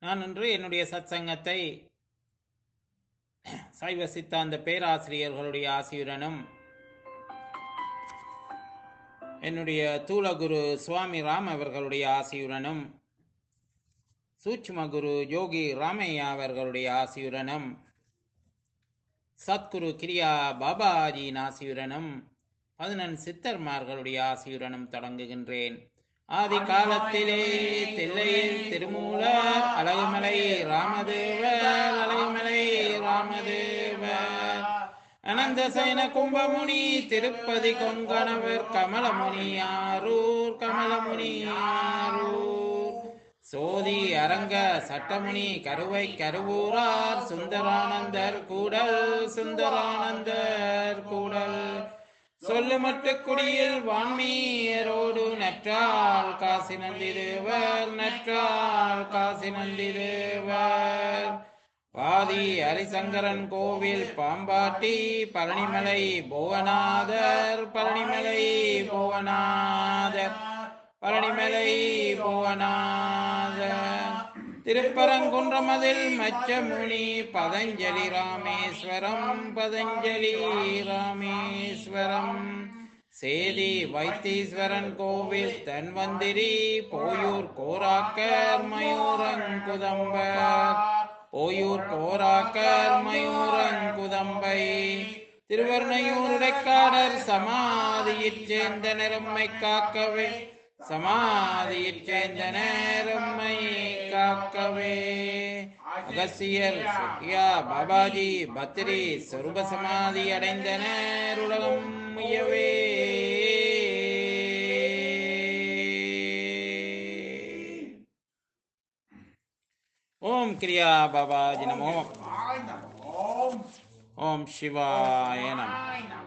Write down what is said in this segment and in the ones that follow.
நான் இன்று என்னுடைய சத்சங்கத்தை சைவ சித்தாந்த பேராசிரியர்களுடைய ஆசியுடனும் என்னுடைய தூளகுரு சுவாமி ராம் அவர்களுடைய ஆசியுடனும் சூட்சும குரு யோகி ராமையா அவர்களுடைய ஆசியுடனும் சத்குரு கிரியா பாபாஜியின் ஆசியுடனும் பதினெண் சித்தர்மார்களுடைய ஆசியுடனும் தொடங்குகின்றேன் ஆதி காலத்திலே தில்லையில் திருமூலர் அழகுமலை ராமதேவர் அழகுமலை ராமதேவர் அனந்த சைன கும்பமுனி திருப்பதி கொங்கணவர் கமலமுனி ஆரூர் கமலமுனி ஆரூர் சோதி அரங்க சட்டமுனி கருவை கருவூரார் சுந்தரானந்தர் கூடல் சுந்தரானந்தர் கூடல் சொல்லுமட்டு குடியில் வான்மீயரோடு நற்றால் காசி நந்திதேவர் நற்றால் காசி நந்திதேவர் பாதி ஹரிசங்கரன் கோவில் பாம்பாட்டி பழனிமலை புவனாதர் பழனிமலை புவனாதர் பழனிமலை புவனாதர் திருப்பரங்குன்றமதில் மச்சமுனி பதஞ்சலி ராமேஸ்வரம் பதஞ்சலி ராமேஸ்வரம் சேதி வைத்தீஸ்வரன் கோவில் தன்வந்திரி போயூர் கோராக்கர் மயூரங்குதம்பர் ஓயூர் கோராக்கர் மயூரங்குதம்பை திருவர்ணையூர் இடைக்காடர் சமாதியிற் சேர்ந்த நிறம்மை காக்கவே சமாதியிற் சேர்ந்த நேரம்மை காக்கவே அகசியர் சுக்கியா பாபாஜி பத்ரி சொருப சமாதி அடைந்த நேருலகம் முயவே ஓம் கிரியா பாபாஜி நமோ ஓம் சிவாய நம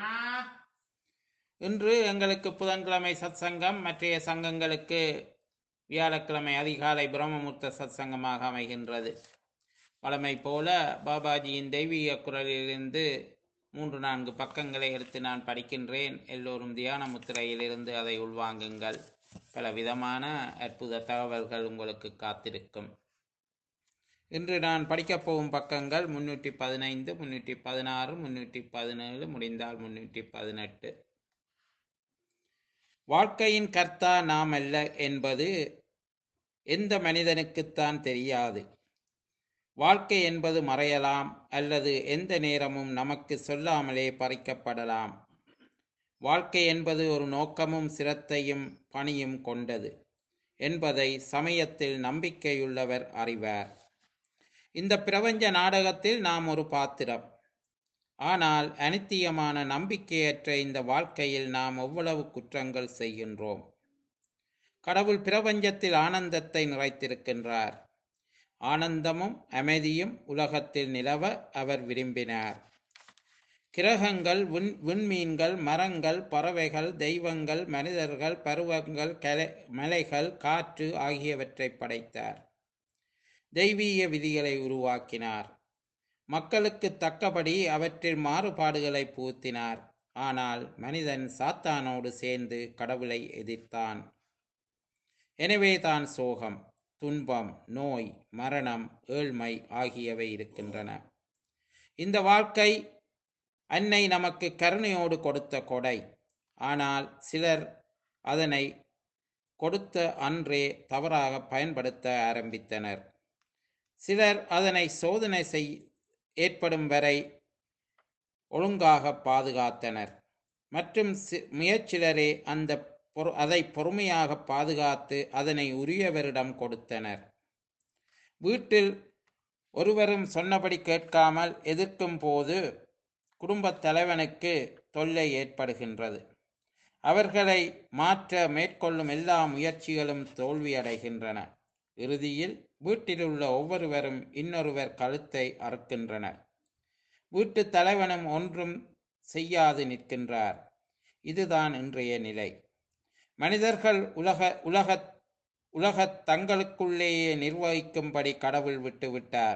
இன்று எங்களுக்கு புதன்கிழமை சத்சங்கம் மற்றைய சங்கங்களுக்கு வியாழக்கிழமை அதிகாலை பிரம்மமுர்த்த சத்சங்கமாக அமைகின்றது வழமை போல பாபாஜியின் தெய்வீக குரலிலிருந்து மூன்று நான்கு பக்கங்களை எடுத்து நான் படிக்கின்றேன் எல்லோரும் தியான முத்திரையிலிருந்து அதை உள்வாங்குங்கள் பல விதமான அற்புத தகவல்கள் உங்களுக்கு காத்திருக்கும் இன்று நான் படிக்கப் போகும் பக்கங்கள் முன்னூற்றி பதினைந்து முன்னூற்றி பதினாறு முன்னூற்றி பதினேழு முடிந்தால் முன்னூற்றி பதினெட்டு வாழ்க்கையின் கர்த்தா நாம் அல்ல என்பது எந்த மனிதனுக்குத்தான் தெரியாது வாழ்க்கை என்பது மறையலாம் அல்லது எந்த நேரமும் நமக்கு சொல்லாமலே பறிக்கப்படலாம் வாழ்க்கை என்பது ஒரு நோக்கமும் சிரத்தையும் பணியும் கொண்டது என்பதை சமயத்தில் நம்பிக்கையுள்ளவர் அறிவார் இந்த பிரபஞ்ச நாடகத்தில் நாம் ஒரு பாத்திரம் ஆனால் அனித்தியமான நம்பிக்கையற்ற இந்த வாழ்க்கையில் நாம் எவ்வளவு குற்றங்கள் செய்கின்றோம் கடவுள் பிரபஞ்சத்தில் ஆனந்தத்தை நிறைத்திருக்கின்றார் ஆனந்தமும் அமைதியும் உலகத்தில் நிலவ அவர் விரும்பினார் கிரகங்கள் விண் விண்மீன்கள் மரங்கள் பறவைகள் தெய்வங்கள் மனிதர்கள் பருவங்கள் கலை மலைகள் காற்று ஆகியவற்றை படைத்தார் தெய்வீக விதிகளை உருவாக்கினார் மக்களுக்கு தக்கபடி அவற்றில் மாறுபாடுகளை பூத்தினார் ஆனால் மனிதன் சாத்தானோடு சேர்ந்து கடவுளை எதிர்த்தான் எனவே தான் சோகம் துன்பம் நோய் மரணம் ஏழ்மை ஆகியவை இருக்கின்றன இந்த வாழ்க்கை அன்னை நமக்கு கருணையோடு கொடுத்த கொடை ஆனால் சிலர் அதனை கொடுத்த அன்றே தவறாக பயன்படுத்த ஆரம்பித்தனர் சிலர் அதனை சோதனை செய் ஏற்படும் வரை ஒழுங்காக பாதுகாத்தனர் மற்றும் முயற்சிலரே அந்த அதை பொறுமையாக பாதுகாத்து அதனை உரியவரிடம் கொடுத்தனர் வீட்டில் ஒருவரும் சொன்னபடி கேட்காமல் எதிர்க்கும் போது குடும்பத் தலைவனுக்கு தொல்லை ஏற்படுகின்றது அவர்களை மாற்ற மேற்கொள்ளும் எல்லா முயற்சிகளும் தோல்வியடைகின்றன இறுதியில் வீட்டிலுள்ள ஒவ்வொருவரும் இன்னொருவர் கழுத்தை அறுக்கின்றனர் வீட்டு தலைவனும் ஒன்றும் செய்யாது நிற்கின்றார் இதுதான் இன்றைய நிலை மனிதர்கள் உலக உலக உலகத் தங்களுக்குள்ளேயே நிர்வகிக்கும்படி கடவுள் விட்டுவிட்டார்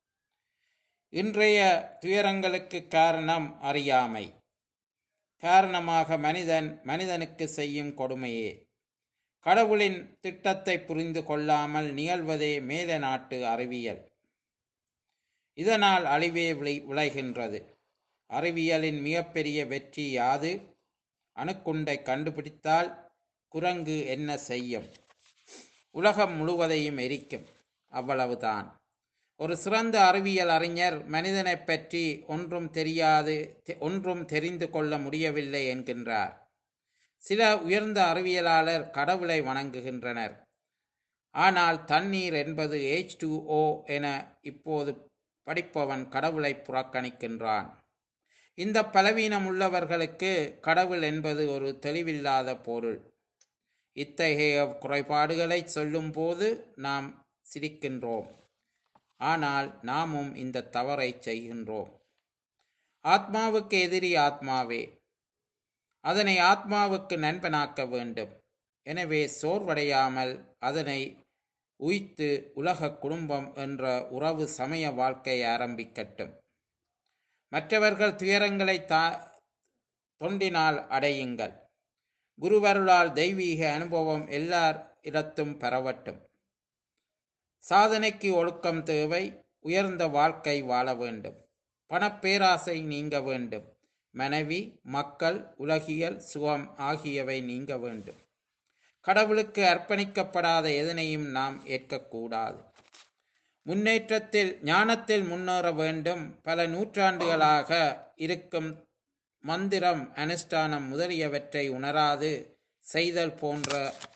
இன்றைய துயரங்களுக்கு காரணம் அறியாமை காரணமாக மனிதன் மனிதனுக்கு செய்யும் கொடுமையே கடவுளின் திட்டத்தை புரிந்து கொள்ளாமல் நிகழ்வதே மேல நாட்டு அறிவியல் இதனால் அழிவே விளை விளைகின்றது அறிவியலின் மிகப்பெரிய வெற்றி யாது அணுக்குண்டை கண்டுபிடித்தால் குரங்கு என்ன செய்யும் உலகம் முழுவதையும் எரிக்கும் அவ்வளவுதான் ஒரு சிறந்த அறிவியல் அறிஞர் மனிதனைப் பற்றி ஒன்றும் தெரியாது தெ- ஒன்றும் தெரிந்து கொள்ள முடியவில்லை என்கின்றார் சில உயர்ந்த அறிவியலாளர் கடவுளை வணங்குகின்றனர் ஆனால் தண்ணீர் என்பது H2O என இப்போது படிப்பவன் கடவுளை புறக்கணிக்கின்றான் இந்த பலவீனம் உள்ளவர்களுக்கு கடவுள் என்பது ஒரு தெளிவில்லாத பொருள் இத்தகைய குறைபாடுகளை சொல்லும்போது நாம் சிரிக்கின்றோம் ஆனால் நாமும் இந்த தவறை செய்கின்றோம் ஆத்மாவுக்கு எதிரி ஆத்மாவே அதனை ஆத்மாவுக்கு நண்பனாக்க வேண்டும் எனவே சோர்வடையாமல் அதனை உய்த்து உலக குடும்பம் என்ற உறவு சமய வாழ்க்கை ஆரம்பிக்கட்டும் மற்றவர்கள் துயரங்களை தா தொண்டினால் அடையுங்கள் குருவருளால் தெய்வீக அனுபவம் எல்லார் இடத்தும் பரவட்டும் சாதனைக்கு ஒழுக்கம் தேவை உயர்ந்த வாழ்க்கை வாழ வேண்டும் பணப்பேராசை நீங்க வேண்டும் மனைவி மக்கள் உலகியல் சுகம் ஆகியவை நீங்க வேண்டும் கடவுளுக்கு அர்ப்பணிக்கப்படாத எதனையும் நாம் ஏற்கக்கூடாது முன்னேற்றத்தில் ஞானத்தில் முன்னேற வேண்டும் பல நூற்றாண்டுகளாக இருக்கும் மந்திரம் அனுஷ்டானம் முதலியவற்றை உணராது செய்தல் போன்ற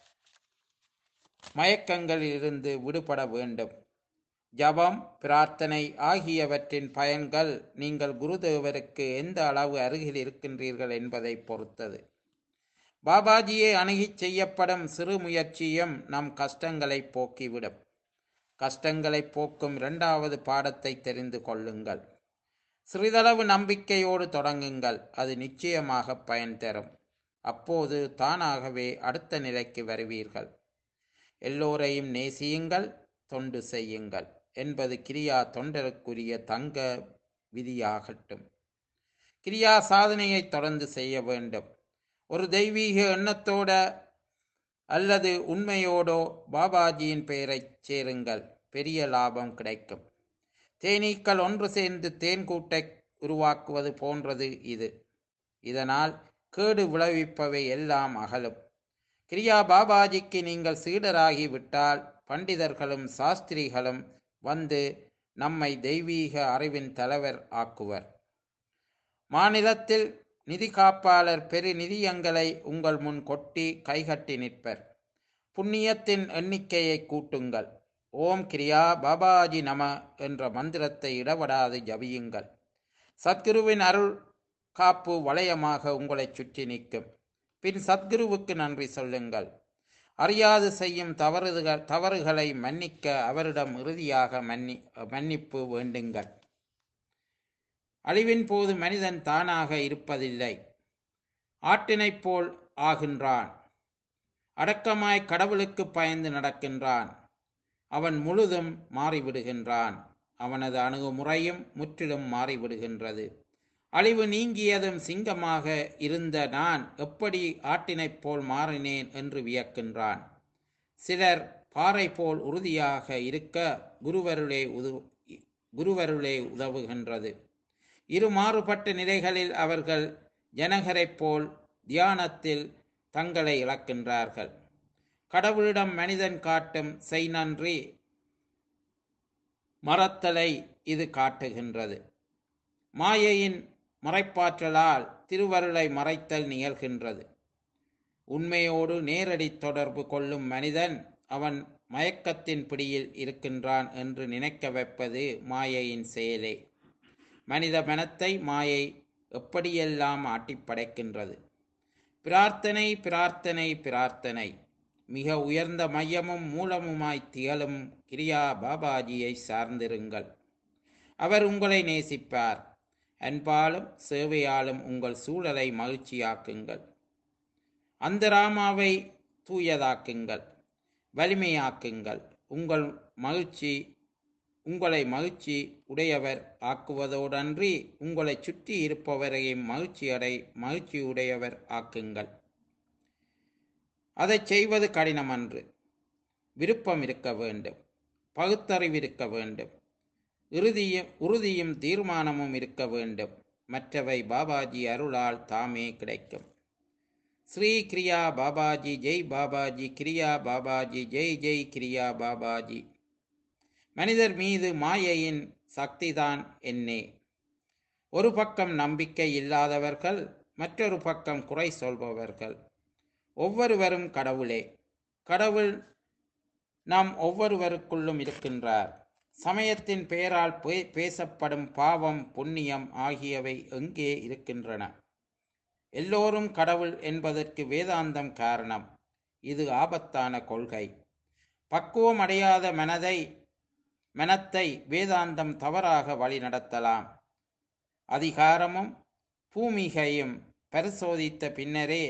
மயக்கங்களிலிருந்து விடுபட வேண்டும் ஜபம் பிரார்த்தனை ஆகியவற்றின் பயன்கள் நீங்கள் குருதேவருக்கு எந்த அளவு அருகில் இருக்கின்றீர்கள் என்பதை பொறுத்தது பாபாஜியை அணுகிச் செய்யப்படும் சிறு முயற்சியும் நம் கஷ்டங்களை போக்கிவிடும் கஷ்டங்களை போக்கும் இரண்டாவது பாடத்தை தெரிந்து கொள்ளுங்கள் சிறிதளவு நம்பிக்கையோடு தொடங்குங்கள் அது நிச்சயமாக பயன் தரும் அப்போது தானாகவே அடுத்த நிலைக்கு வருவீர்கள் எல்லோரையும் நேசியுங்கள் தொண்டு செய்யுங்கள் என்பது கிரியா தொண்டருக்குரிய தங்க விதியாகட்டும் கிரியா சாதனையை தொடர்ந்து செய்ய வேண்டும் ஒரு தெய்வீக எண்ணத்தோட அல்லது உண்மையோடோ பாபாஜியின் பெயரைச் சேருங்கள் பெரிய லாபம் கிடைக்கும் தேனீக்கள் ஒன்று சேர்ந்து தேன் கூட்டை உருவாக்குவது போன்றது இது இதனால் கேடு விளைவிப்பவை எல்லாம் அகலும் கிரியா பாபாஜிக்கு நீங்கள் சீடராகி விட்டால் பண்டிதர்களும் சாஸ்திரிகளும் வந்து நம்மை தெய்வீக அறிவின் தலைவர் ஆக்குவர் மாநிலத்தில் நிதி காப்பாளர் பெரு நிதியங்களை உங்கள் முன் கொட்டி கைகட்டி நிற்பர் புண்ணியத்தின் எண்ணிக்கையை கூட்டுங்கள் ஓம் கிரியா பாபாஜி நம என்ற மந்திரத்தை இடவிடாது ஜபியுங்கள் சத்குருவின் அருள் காப்பு வளையமாக உங்களை சுற்றி நிற்கும் பின் சத்குருவுக்கு நன்றி சொல்லுங்கள் அறியாது செய்யும் தவறுகள் தவறுகளை மன்னிக்க அவரிடம் இறுதியாக மன்னி மன்னிப்பு வேண்டுங்கள் அழிவின் போது மனிதன் தானாக இருப்பதில்லை ஆட்டினைப் போல் ஆகின்றான் அடக்கமாய் கடவுளுக்கு பயந்து நடக்கின்றான் அவன் முழுதும் மாறிவிடுகின்றான் அவனது அணுகுமுறையும் முற்றிலும் மாறிவிடுகின்றது அழிவு நீங்கியதும் சிங்கமாக இருந்த நான் எப்படி ஆட்டினைப் போல் மாறினேன் என்று வியக்கின்றான் சிலர் பாறை போல் உறுதியாக இருக்க குருவருளே உது குருவருளே உதவுகின்றது இரு மாறுபட்ட நிலைகளில் அவர்கள் ஜனகரைப் போல் தியானத்தில் தங்களை இழக்கின்றார்கள் கடவுளிடம் மனிதன் காட்டும் செய் நன்றி மறத்தலை இது காட்டுகின்றது மாயையின் மறைப்பாற்றலால் திருவருளை மறைத்தல் நிகழ்கின்றது உண்மையோடு நேரடி தொடர்பு கொள்ளும் மனிதன் அவன் மயக்கத்தின் பிடியில் இருக்கின்றான் என்று நினைக்க வைப்பது மாயையின் செயலே மனித மனத்தை மாயை எப்படியெல்லாம் ஆட்டிப்படைக்கின்றது பிரார்த்தனை பிரார்த்தனை பிரார்த்தனை மிக உயர்ந்த மையமும் மூலமுமாய் திகழும் கிரியா பாபாஜியை சார்ந்திருங்கள் அவர் உங்களை நேசிப்பார் அன்பாலும் சேவையாலும் உங்கள் சூழலை மகிழ்ச்சியாக்குங்கள் அந்த ராமாவை தூயதாக்குங்கள் வலிமையாக்குங்கள் உங்கள் மகிழ்ச்சி உங்களை மகிழ்ச்சி உடையவர் ஆக்குவதோடன்றி உங்களை சுற்றி இருப்பவரையும் மகிழ்ச்சியடை மகிழ்ச்சியுடையவர் ஆக்குங்கள் அதைச் செய்வது கடினமன்று விருப்பம் இருக்க வேண்டும் பகுத்தறிவு இருக்க வேண்டும் இறுதியும் உறுதியும் தீர்மானமும் இருக்க வேண்டும் மற்றவை பாபாஜி அருளால் தாமே கிடைக்கும் ஸ்ரீ கிரியா பாபாஜி ஜெய் பாபாஜி கிரியா பாபாஜி ஜெய் ஜெய் கிரியா பாபாஜி மனிதர் மீது மாயையின் சக்திதான் என்னே ஒரு பக்கம் நம்பிக்கை இல்லாதவர்கள் மற்றொரு பக்கம் குறை சொல்பவர்கள் ஒவ்வொருவரும் கடவுளே கடவுள் நாம் ஒவ்வொருவருக்குள்ளும் இருக்கின்றார் சமயத்தின் பெயரால் பே- பேசப்படும் பாவம் புண்ணியம் ஆகியவை எங்கே இருக்கின்றன எல்லோரும் கடவுள் என்பதற்கு வேதாந்தம் காரணம் இது ஆபத்தான கொள்கை பக்குவம் அடையாத மனதை மனத்தை வேதாந்தம் தவறாக வழிநடத்தலாம் அதிகாரமும் பூமிகையும் பரிசோதித்த பின்னரே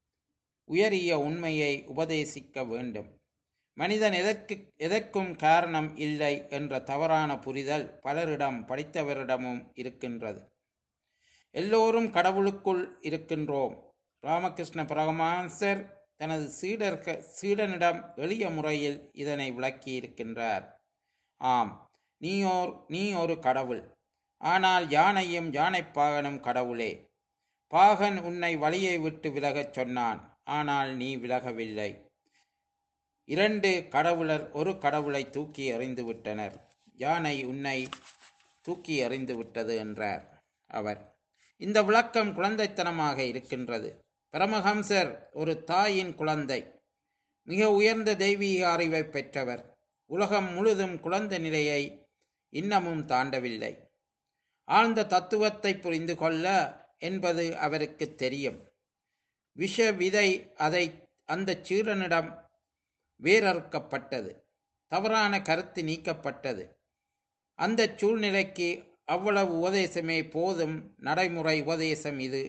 உயரிய உண்மையை உபதேசிக்க வேண்டும் மனிதன் எதற்கு எதற்கும் காரணம் இல்லை என்ற தவறான புரிதல் பலரிடம் படித்தவரிடமும் இருக்கின்றது எல்லோரும் கடவுளுக்குள் இருக்கின்றோம் ராமகிருஷ்ண பரமஹம்சர் தனது சீடர்கள் சீடனிடம் எளிய முறையில் இதனை விளக்கி இருக்கின்றார் ஆம் நீயோர் நீ ஒரு கடவுள் ஆனால் யானையும் யானைப்பாகனும் கடவுளே பாகன் உன்னை வழியை விட்டு விலகச் சொன்னான் ஆனால் நீ விலகவில்லை இரண்டு கடவுளர் ஒரு கடவுளை தூக்கி எறிந்து விட்டனர் யானை உன்னை தூக்கி எறிந்து விட்டது என்றார் அவர் இந்த விளக்கம் குழந்தைத்தனமாக இருக்கின்றது பரமஹம்சர் ஒரு தாயின் குழந்தை மிக உயர்ந்த தெய்வீக அறிவை பெற்றவர் உலகம் முழுதும் குழந்தை நிலையை இன்னமும் தாண்டவில்லை ஆழ்ந்த தத்துவத்தை புரிந்து கொள்ள என்பது அவருக்கு தெரியும் விஷ விதை அதை அந்த சீரனிடம் வேரறுக்கப்பட்டது தவறான கருத்து நீக்கப்பட்டது அந்த சூழ்நிலைக்கு அவ்வளவு உபதேசமே போதும் நடைமுறை உபதேசம் இது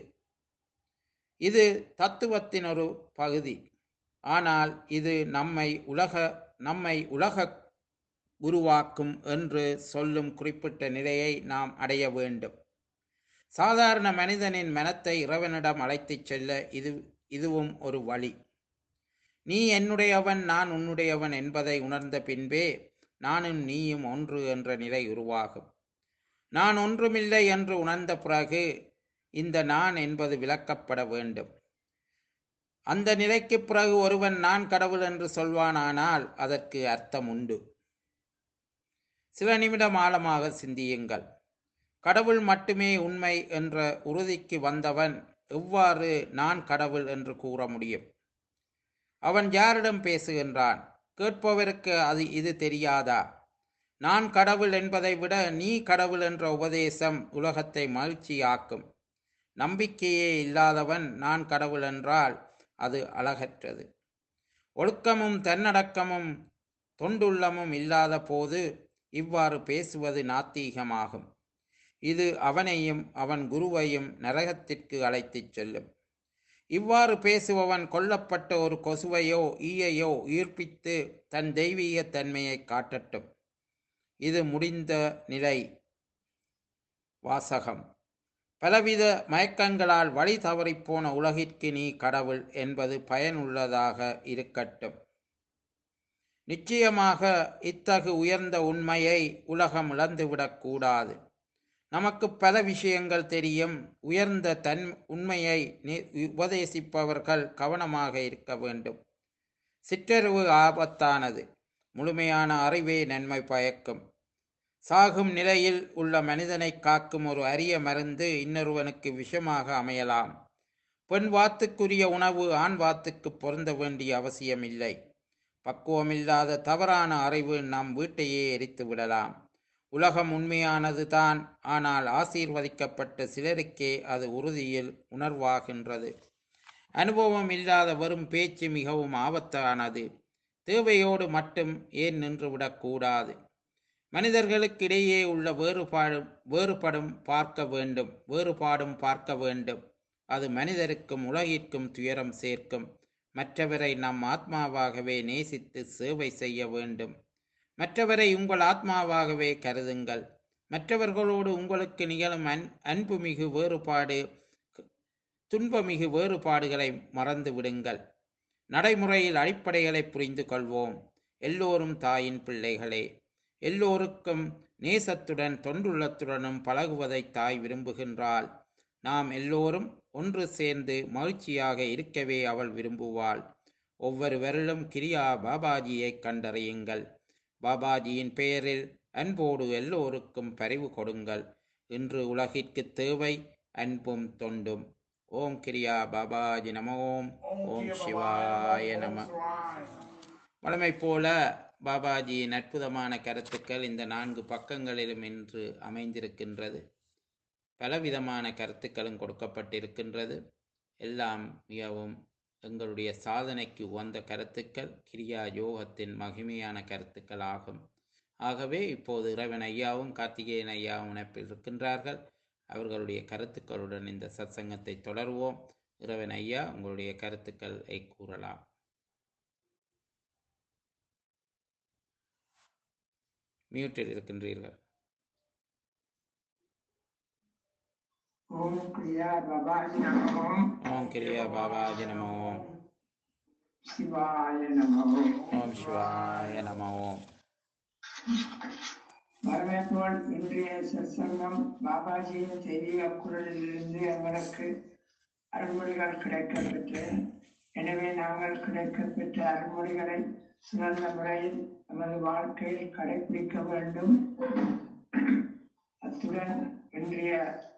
இது தத்துவத்தின் ஒரு பகுதி ஆனால் இது நம்மை உலக நம்மை உலக உருவாக்கும் என்று சொல்லும் குறிப்பிட்ட நிலையை நாம் அடைய வேண்டும் சாதாரண மனிதனின் மனத்தை இறைவனிடம் அழைத்துச் செல்ல இது இதுவும் ஒரு வழி நீ என்னுடையவன் நான் உன்னுடையவன் என்பதை உணர்ந்த பின்பே நானும் நீயும் ஒன்று என்ற நிலை உருவாகும் நான் ஒன்றுமில்லை என்று உணர்ந்த பிறகு இந்த நான் என்பது விளக்கப்பட வேண்டும் அந்த நிலைக்கு பிறகு ஒருவன் நான் கடவுள் என்று சொல்வானானால் அதற்கு அர்த்தம் உண்டு சில நிமிடம் ஆழமாக சிந்தியுங்கள் கடவுள் மட்டுமே உண்மை என்ற உறுதிக்கு வந்தவன் எவ்வாறு நான் கடவுள் என்று கூற முடியும் அவன் யாரிடம் பேசுகின்றான் கேட்பவருக்கு அது இது தெரியாதா நான் கடவுள் என்பதை விட நீ கடவுள் என்ற உபதேசம் உலகத்தை மகிழ்ச்சியாக்கும் நம்பிக்கையே இல்லாதவன் நான் கடவுள் என்றால் அது அழகற்றது ஒழுக்கமும் தன்னடக்கமும் தொண்டுள்ளமும் இல்லாத போது இவ்வாறு பேசுவது நாத்தீகமாகும் இது அவனையும் அவன் குருவையும் நரகத்திற்கு அழைத்துச் செல்லும் இவ்வாறு பேசுபவன் கொல்லப்பட்ட ஒரு கொசுவையோ ஈயையோ உயிர்ப்பித்து தன் தெய்வீக தன்மையை காட்டட்டும் இது முடிந்த நிலை வாசகம் பலவித மயக்கங்களால் வழி தவறிப்போன உலகிற்கு நீ கடவுள் என்பது பயனுள்ளதாக இருக்கட்டும் நிச்சயமாக இத்தகு உயர்ந்த உண்மையை உலகம் இழந்துவிடக் கூடாது நமக்கு பல விஷயங்கள் தெரியும் உயர்ந்த தன் உண்மையை நி- உபதேசிப்பவர்கள் கவனமாக இருக்க வேண்டும் சிற்றறிவு ஆபத்தானது முழுமையான அறிவே நன்மை பயக்கும் சாகும் நிலையில் உள்ள மனிதனை காக்கும் ஒரு அரிய மருந்து இன்னொருவனுக்கு விஷமாக அமையலாம் பெண் வாத்துக்குரிய உணவு ஆண் வாத்துக்கு பொருந்த வேண்டிய அவசியமில்லை பக்குவமில்லாத தவறான அறிவு நம் வீட்டையே எரித்து விடலாம் உலகம் உண்மையானது தான் ஆனால் ஆசீர்வதிக்கப்பட்ட சிலருக்கே அது உறுதியில் உணர்வாகின்றது அனுபவம் இல்லாத வெறும் பேச்சு மிகவும் ஆபத்தானது தேவையோடு மட்டும் ஏன் நின்றுவிடக்கூடாது மனிதர்களுக்கிடையே உள்ள வேறுபாடு வேறுபடும் பார்க்க வேண்டும் வேறுபாடும் பார்க்க வேண்டும் அது மனிதருக்கும் உலகிற்கும் துயரம் சேர்க்கும் மற்றவரை நம் ஆத்மாவாகவே நேசித்து சேவை செய்ய வேண்டும் மற்றவரை உங்கள் ஆத்மாவாகவே கருதுங்கள் மற்றவர்களோடு உங்களுக்கு நிகழும் அன் அன்புமிகு வேறுபாடு துன்பமிகு வேறுபாடுகளை மறந்து விடுங்கள் நடைமுறையில் அடிப்படைகளை புரிந்து கொள்வோம் எல்லோரும் தாயின் பிள்ளைகளே எல்லோருக்கும் நேசத்துடன் தொண்டுள்ளத்துடனும் பழகுவதை தாய் விரும்புகின்றாள் நாம் எல்லோரும் ஒன்று சேர்ந்து மகிழ்ச்சியாக இருக்கவே அவள் விரும்புவாள் ஒவ்வொரு வருடம் கிரியா பாபாஜியை கண்டறியுங்கள் பாபாஜியின் பெயரில் அன்போடு எல்லோருக்கும் பரிவு கொடுங்கள் இன்று உலகிற்கு தேவை அன்பும் தொண்டும் ஓம் கிரியா பாபாஜி நம ஓம் ஓம் சிவாய நம வழமை போல பாபாஜியின் அற்புதமான கருத்துக்கள் இந்த நான்கு பக்கங்களிலும் இன்று அமைந்திருக்கின்றது பலவிதமான கருத்துக்களும் கொடுக்கப்பட்டிருக்கின்றது எல்லாம் மிகவும் எங்களுடைய சாதனைக்கு உகந்த கருத்துக்கள் கிரியா யோகத்தின் மகிமையான கருத்துக்கள் ஆகும் ஆகவே இப்போது இறைவன் ஐயாவும் கார்த்திகேயன் ஐயாவும் இணைப்பில் இருக்கின்றார்கள் அவர்களுடைய கருத்துக்களுடன் இந்த சத்சங்கத்தை தொடர்வோம் இறைவன் ஐயா உங்களுடைய கருத்துக்களை கூறலாம் மியூட்டில் இருக்கின்றீர்கள் ஓம் கிரியா பாபாஜி நமோம் ஓம் கிரியா பாபாஜி நம ஓம் சிவாய நமோம் ஓம் சிவாய நம ஓம் வரவேற்போல் இன்றைய சத்சங்கம் பாபாஜியின் தெய்வீக குரலிலிருந்து எங்களுக்கு அருள்மொழிகள் கிடைக்கப்பெற்று எனவே நாங்கள் கிடைக்கப்பெற்ற அருள்மொழிகளை சிறந்த முறையில் நமது வாழ்க்கையில் கடைபிடிக்க வேண்டும் அத்துடன் இன்றைய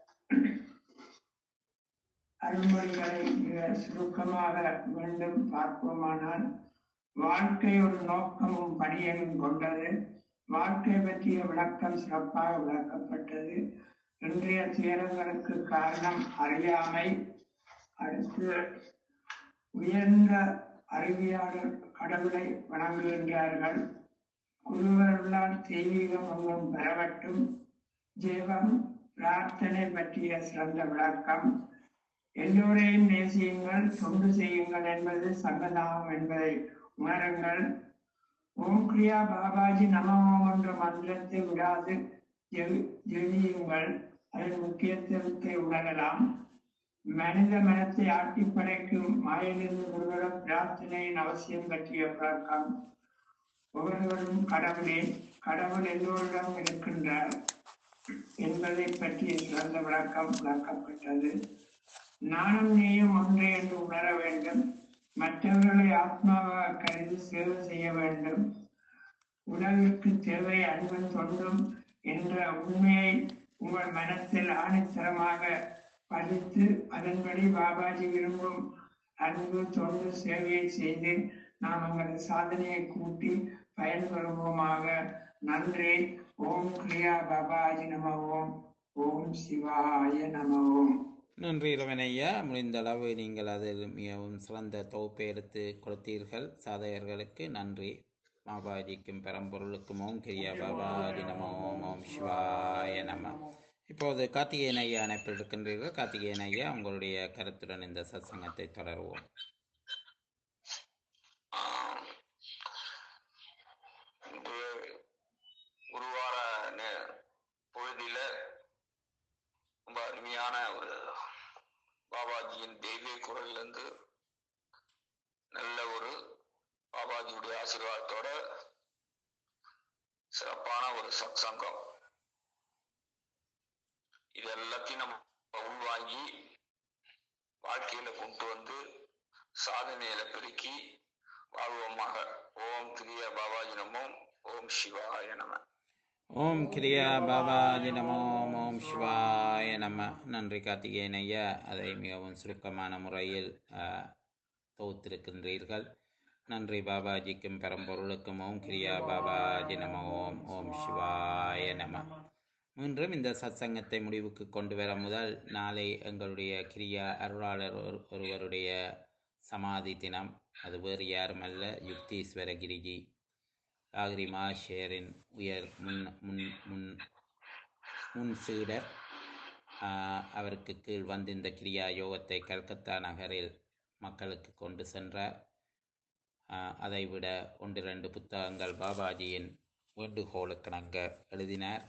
அருள்மொழிகளை மிக சுருக்கமாக மீண்டும் பார்ப்போமானால் வாழ்க்கை ஒரு நோக்கமும் பணியையும் கொண்டது வாழ்க்கை பற்றிய விளக்கம் சிறப்பாக விளக்கப்பட்டது இன்றைய துயரங்களுக்கு காரணம் அறியாமை அடுத்து உயர்ந்த அறிவியாளர் கடவுளை வணங்குகின்றார்கள் குருவருளால் தெய்வீகம் ஒன்றும் பெறவட்டும் ஜெபம் பிரார்த்தனை பற்றிய சிறந்த விளக்கம் எல்லோரையும் நேசியுங்கள் தொண்டு செய்யுங்கள் என்பது சங்கநாமம் என்பதை உணருங்கள் ஓம் கிரியா பாபாஜி நம ஓம் என்ற மந்திரத்தை விடாது ஜெபி- ஜெபியுங்கள் அதன் முக்கியத்துவத்தை உணரலாம் மனித மனத்தை ஆட்டி படைக்கும் மாயிலிருந்து விடுபட பிரார்த்தனையின் அவசியம் பற்றிய விளக்கம் ஒவ்வொருவரும் கடவுளே கடவுள் எல்லோரிடம் இருக்கின்றார் என்பதை பற்றிய சிறந்த விளக்கம் விளக்கப்பட்டது நானும் நீயும் ஒன்றே என்று உணர வேண்டும் மற்றவர்களை ஆத்மாவாக கருதி சேவை செய்ய வேண்டும் உலகிற்கு தேவை அன்பும் தொண்டும் என்ற உண்மையை உங்கள் மனத்தில் ஆணித்தரமாக பதித்து அதன்படி பாபாஜி விரும்பும் அன்பு தொண்டு சேவையை செய்து நாம் எங்களது சாதனையை கூட்டி பயன்பெறுவோமாக நன்றி ஓம் கிரியா பாபாஜி நம ஓம் ஓம் சிவாய நம ஓம் நன்றி இறைவன் ஐயா முடிந்த அளவு நீங்கள் அதில் மிகவும் சிறந்த தொகுப்பை எடுத்து கொடுத்தீர்கள் சாதகர்களுக்கு நன்றி பாபாஜிக்கும் பரம்பொருளுக்கும் ஓம் கிரியா பாபாஜி நம ஓம் ஓம் சிவாய நம இப்போது கார்த்திகேயன் ஐயா அணைப்பில் இருக்கின்றீர்கள் கார்த்திகேயன் ஐயா உங்களுடைய கருத்துடன் இந்த சத்சங்கத்தை தொடருவோம் ஆம். இன்று உருவார நே- பொழுதில ரொம்ப அருமையான ஒரு பாபாஜியின் தெய்வீக குரலிலிருந்து நல்ல ஒரு பாபாஜியுடைய ஆசீர்வாதத்தோட சிறப்பான ஒரு சத்சங்கம் இது எல்லாத்தையும் நம்ம உள்வாங்கி வாழ்க்கையில கொண்டு வந்து சாதனையில பெருக்கி வாழ்வோமாக ஓம் கிரிய பாபாஜி நமோம் ஓம் சிவாய நம ஓம் கிரியா பாபாஜி நமோ ஓம் ஓம் சிவாய நம நன்றி கார்த்திகேயன் ஐயா அதை மிகவும் சுருக்கமான முறையில் ஆஹ், தொகுத்திருக்கின்றீர்கள் நன்றி பாபாஜிக்கும் பரம்பொருளுக்கும் ஓம் கிரியா பாபாஜி நம ஓம் ஓம் சிவாய நம மீண்டும் இந்த சத்சங்கத்தை முடிவுக்கு கொண்டு வர முதல் நாளை எங்களுடைய கிரியா அருளாளர் ஒரு- ஒருவருடைய சமாதி தினம் அது வேறு யாருமல்ல யுக்தீஸ்வர கிரிஜி லாகிரி மாஷேரின் உயர் முன் முன் முன் முன் சீடர் ஆஹ், அவருக்கு கீழ் வந்து இந்த கிரியா யோகத்தை கல்கத்தா நகரில் மக்களுக்கு கொண்டு சென்றார் ஆஹ், அதைவிட ஒன்று ரெண்டு புத்தகங்கள் பாபாஜியின் வேண்டுகோளுக்கிணங்க எழுதினார்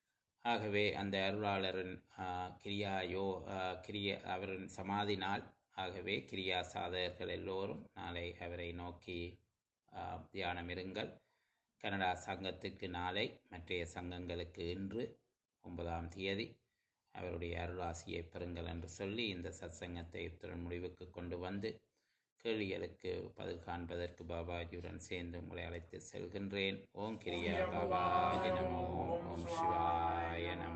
ஆகவே அந்த அருளாளரின் ஆஹ், கிரியா யோ ஆஹ், கிரிய அவரின் சமாதி நாள் ஆகவே கிரியா சாதகர்கள் எல்லோரும் நாளை அவரை நோக்கி ஆ, தியானம் இருங்கள் கனடா சங்கத்துக்கு நாளை மற்றைய சங்கங்களுக்கு இன்று ஒன்பதாம் தேதி அவருடைய அருளாசியை பெறுங்கள் என்று சொல்லி இந்த சத்சங்கத்தை இத்துடன் முடிவுக்கு கொண்டு வந்து கேள்விகளுக்கு பதில் காண்பதற்கு பாபாஜியுடன் சேர்ந்து உங்களை அழைத்து செல்கின்றேன் ஓம் கிரியா பாபாஜி நமோ ஓம் சிவாய நமோ